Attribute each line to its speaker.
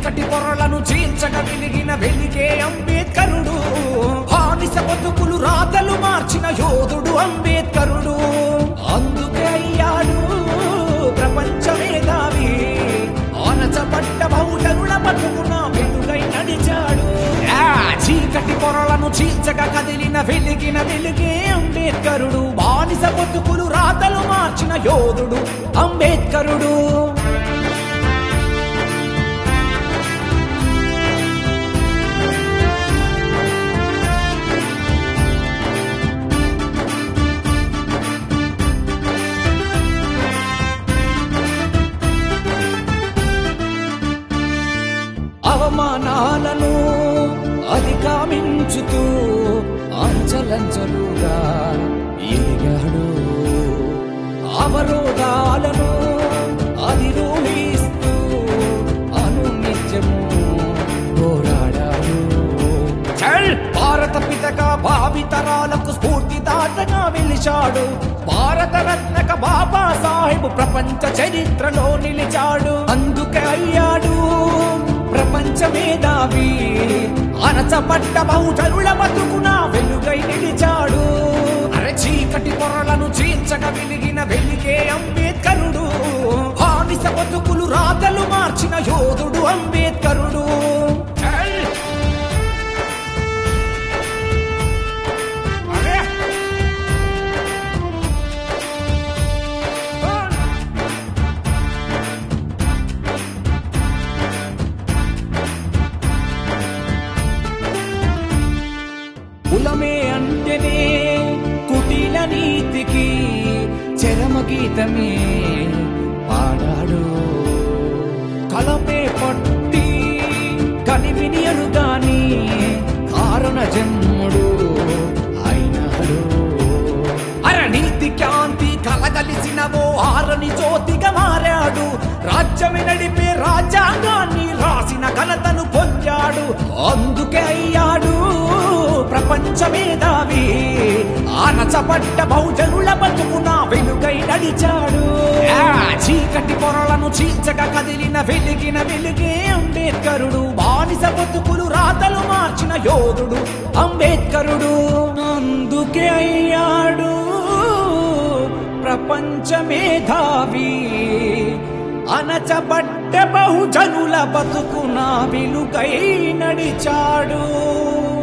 Speaker 1: చీకటి పొరలను చీల్చక వెలిగిన వెలిగే అంబేద్కరుడు బానిస బతుకులు రాతలు మార్చిన యోధుడు అంబేద్కరుడు అందుకే అయ్యాడు ప్రపంచ మేధావి ఆనచబడ్డ బహుజనుల బతుకున వెలుగై నడిచాడు ఆ చీకటి పొరలను చీల్చక కదిలిన వెలిగిన వెలిగే అంబేద్కరుడు బానిస బతుకులు రాతలు మార్చిన యోధుడు అంబేద్కరుడు అవమానాలను అధిగమించుతూ అంచలంచలుగా ఎదిగాడు అవరోధాలను అధిరోహిస్తూ అనునిత్యము పోరాడాడు చల్ భారత పితగా భావితరాలకు స్ఫూర్తిదాతగా వెలిచాడు భారత రత్నక బాబా సాహెబ్ ప్రపంచ చరిత్రలో నిలిచాడు అందుకే అయ్యాడు ప్రపంచ మేధావి అనచబడ్డ బహుజనుల బతుకున వెలుగై నిలిచాడు అరే చీకటి పొరలను చీల్చక వెలిగిన వెలిగే అంబేద్కరుడు బానిస బతుకులు రాతలు మార్చిన యోధుడు అంబేద్కరుడు చల్ అరే కులమే అంటేనే కుటిల నీతికి చరమ గీతమే పాడాడు కలపే పట్టి కనివిని అనుగాని కారణ జన్ముడు అయినాడు అరణీతి కాంతి కలగలిసినవో ఆరని జ్యోతిగా మారాడు రాజ్యమి నడిపే రాజ్యాంగాన్ని రాసిన ఘనతను పొందాడు అందుకే అయ్యాడు ప్రపంచ మేధావి ఆనచబడ్డ బహుజనుల బతుకున వెలుగై నడిచాడు ఆ చీకటి పొరలను చీల్చక కదిలిన వెలిగిన వెలుగే అంబేద్కరుడు బానిస బతుకులు రాతలు మార్చిన యోధుడు అంబేద్కరుడు అందుకే అయ్యాడు ప్రపంచ మేధావి అనచబడ్డ బహుజనుల బతుకున వెలుగై నడిచాడు